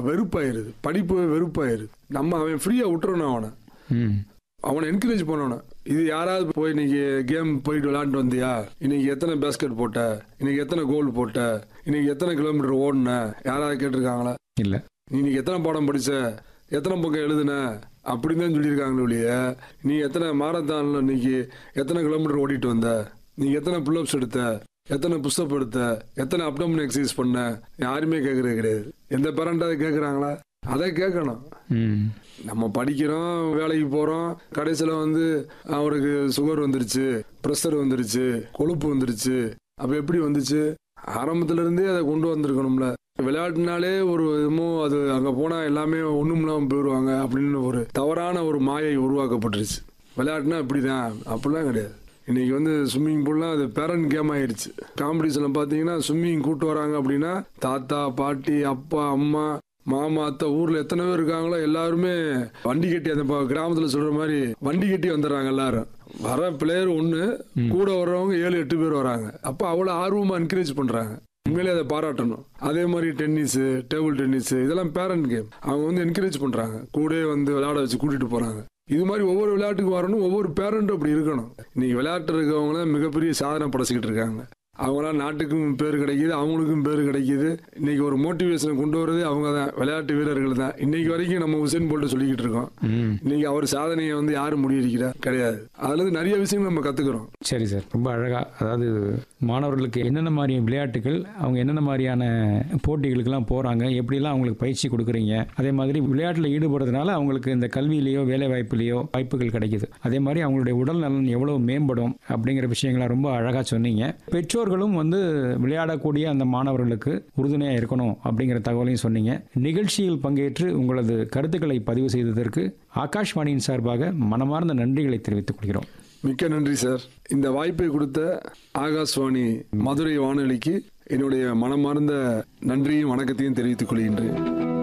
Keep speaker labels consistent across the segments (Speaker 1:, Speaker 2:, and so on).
Speaker 1: வெறுப்பாயிருது படிப்பு வெறுப்பாயிருது நம்ம அவன் ஃப்ரீயா விட்டுறணும் அவனை
Speaker 2: ம்
Speaker 1: அவனை என்கரேஜ் பண்ணணும் இது யாராவது போய் இன்னைக்கு கேம் போயிட்டு விளையாண்டு வந்தியா இன்னைக்கு எத்தனை பேஸ்கெட் போட்ட இன்னைக்கு எத்தனை கோல் போட்ட இன்னைக்கு எத்தனை கிலோமீட்டர் ஓடுன யாராவது கேட்டிருக்காங்களா
Speaker 2: இல்லை
Speaker 1: நீ இன்னைக்கு எத்தனை பாடம் படிச்ச எத்தனை பக்கம் எழுதுன அப்படின்னு தான் சொல்லியிருக்காங்களே ஒழிய நீ எத்தனை மாரத்தான்ல இன்னைக்கு எத்தனை கிலோமீட்டர் ஓடிட்டு வந்த நீ எத்தனை புல்லப்ஸ் எடுத்த எத்தனை புஷ்அப் எடுத்த எத்தனை அப்டமன் எக்ஸசைஸ் பண்ண யாருமே கேட்கறது கிடையாது எந்த பேரண்டாவது கேட்குறாங்களா அதை கேட்கணும்
Speaker 2: ம்
Speaker 1: நம்ம படிக்கிறோம் வேலைக்கு போறோம் கடைசியில் வந்து அவருக்கு சுகர் வந்துருச்சு ப்ரெஷர் வந்துருச்சு கொழுப்பு வந்துருச்சு அப்ப எப்படி வந்துச்சு ஆரம்பத்துல இருந்தே அதை கொண்டு வந்திருக்கணும்ல விளையாட்டுனாலே ஒரு என்னமோ அது அங்க போனா எல்லாமே ஒண்ணும் இல்லாம போயிடுவாங்க அப்படின்னு ஒரு தவறான ஒரு மாயை உருவாக்கப்பட்டுருச்சு விளையாட்டுனா இப்படிதான் அப்படிலாம் கிடையாது இன்னைக்கு வந்து ஸ்விம்மிங் பூல்லாம் அது பேரண்ட் கேம் ஆயிருச்சு காம்படிஷன்ல பாத்தீங்கன்னா ஸ்விம்மிங் கூட்டு வராங்க அப்படின்னா தாத்தா பாட்டி அப்பா அம்மா மாமா அத்தை ஊர்ல எத்தனை பேர் இருக்காங்களோ எல்லாருமே வண்டி கட்டி அந்த ப- கிராமத்துல சொல்ற மாதிரி வண்டி கட்டி வந்துடுறாங்க எல்லாரும் வர பிளேயர் ஒண்ணு கூட வர்றவங்க ஏழு எட்டு பேர் வராங்க அப்ப அவ்வளவு ஆர்வமா என்கரேஜ் பண்றாங்க உண்மையிலே அதை பாராட்டணும் அதே மாதிரி டென்னிஸ் டேபிள் டென்னிஸ் இதெல்லாம் பேரண்ட் கேம் அவங்க வந்து என்கரேஜ் பண்றாங்க கூடயே வந்து விளையாட வச்சு கூட்டிட்டு போறாங்க இது மாதிரி ஒவ்வொரு விளையாட்டுக்கு வரணும் ஒவ்வொரு பேரண்ட்டும் அப்படி இருக்கணும் இன்னைக்கு விளையாட்டு இருக்கவங்க மிகப்பெரிய சாதனை படைச்சிக்கிட்டு இருக்காங்க அவங்களாம் நாட்டுக்கும் பேர் கிடைக்குது அவங்களுக்கும் பேர் கிடைக்குது இன்னைக்கு ஒரு மோட்டிவேஷனை கொண்டு வரது அவங்க தான் விளையாட்டு வீரர்கள் தான் இன்னைக்கு வரைக்கும் நம்ம உசேன் போல்ட்டு சொல்லிக்கிட்டு இருக்கோம்
Speaker 2: ம்
Speaker 1: இன்னைக்கு அவர் சாதனையை வந்து யாரும் முறியடிக்கிறா கிடையாது அதுல இருந்து நிறைய விஷயங்கள் நம்ம கத்துக்கிறோம்
Speaker 2: சரி சார் ரொம்ப அழகா அதாவது மாணவர்களுக்கு என்னென்ன மாதிரி விளையாட்டுகள் அவங்க என்னென்ன மாதிரியான போட்டிகளுக்கெல்லாம் போகிறாங்க எப்படிலாம் அவங்களுக்கு பயிற்சி கொடுக்குறீங்க அதே மாதிரி விளையாட்டில் ஈடுபடுறதுனால அவங்களுக்கு இந்த கல்வியிலேயோ வேலை வாய்ப்புலேயோ வாய்ப்புகள் கிடைக்குது அதே மாதிரி அவங்களுடைய உடல் நலன் எவ்வளோ மேம்படும் அப்படிங்கிற விஷயங்களை ரொம்ப அழகாக சொன்னீங்க பெற்றோர்களும் வந்து விளையாடக்கூடிய அந்த மாணவர்களுக்கு உறுதுணையாக இருக்கணும் அப்படிங்கிற தகவலையும் சொன்னீங்க நிகழ்ச்சியில் பங்கேற்று உங்களது கருத்துக்களை பதிவு செய்ததற்கு ஆகாஷ்வாணியின் சார்பாக மனமார்ந்த நன்றிகளை தெரிவித்துக் கொள்கிறோம்
Speaker 1: மிக்க நன்றி சார் இந்த வாய்ப்பை கொடுத்த ஆகாஷ்வாணி மதுரை வானொலிக்கு என்னுடைய மனமார்ந்த நன்றியும் வணக்கத்தையும் தெரிவித்துக் கொள்கின்றேன்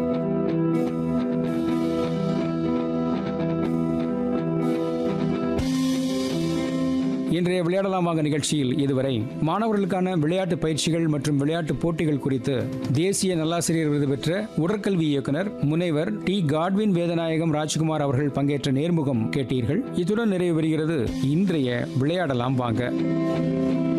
Speaker 2: இன்றைய விளையாடலாமாக நிகழ்ச்சியில் இதுவரை மாணவர்களுக்கான விளையாட்டு பயிற்சிகள் மற்றும் விளையாட்டு போட்டிகள் குறித்து தேசிய நல்லாசிரியர் விருது பெற்ற உடற்கல்வி இயக்குனர் முனைவர் டி காட்வின் வேதநாயகம் ராஜ்குமார் அவர்கள் பங்கேற்ற நேர்முகம் கேட்டீர்கள் இத்துடன் நிறைவு பெறுகிறது இன்றைய விளையாடலாம் வாங்க